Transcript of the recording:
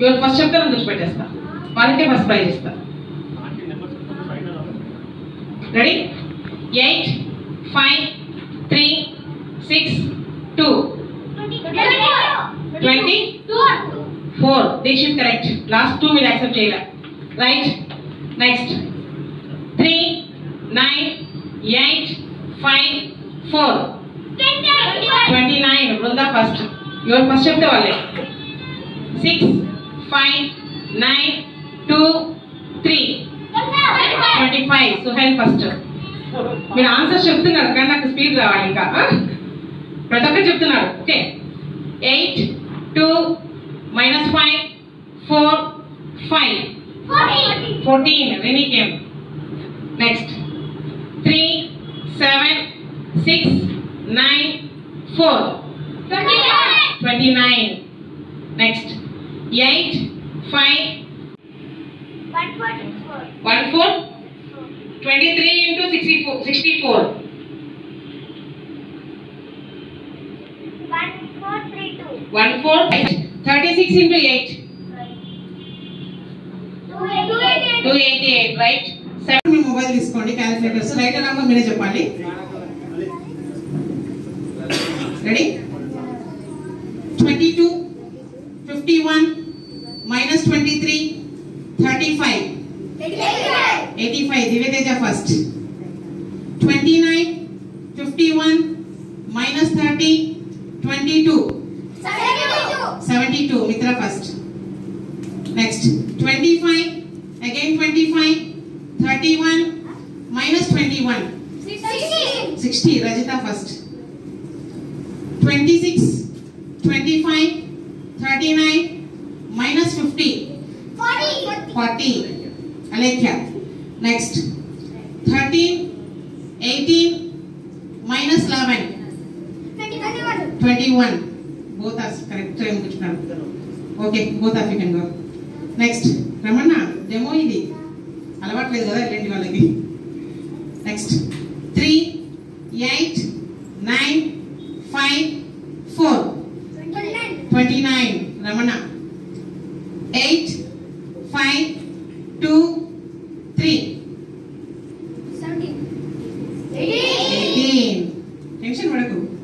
ఎవరు ఫస్ట్ చెప్తారో గుర్తుపెట్టేస్తా వాళ్ళకే ఫస్ట్ ప్రైజ్ ఇస్తా ready eight five three six two twenty four Dikshit correct last two మీరు యాక్సెప్ట్ చేయలే right next three nine eight five four twenty nine Brinda first ఎవరు first చెప్తే వాళ్ళే six five nine two three twenty five Suhail first మీరు answer చెప్తున్నారు కానీ నాకు speed రావాలి ఇంకా ఆ? ప్రతి ఒక్కరు చెప్తున్నారు okay eight two minus five four five fourteen Renee game next three seven six nine four twenty nine next eight five one four twenty three into sixty four sixty four one four thirty six into eight two eighty eight right seven మీ mobile తీసుకోండి calculators right number మీరే చెప్పాలి ready twenty two fifty one minus twenty three thirty five eighty five Divyateja first twenty nine fifty one minus thirty twenty two seventy two Mitra first next twenty five again twenty five thirty one minus twenty one sixty Rajitha first twenty six twenty five thirty nine minus fifty forty Alekhya next thirteen eighteen minus eleven twenty one both are correct time కూర్చున్నారు okay both of you can go next Ramana demo ఇది అలవాట్లేదు కదా వెళ్ళండి వాళ్ళకి next three eight nine five four twenty nine Ramana eight five two three eighteen tension పడకు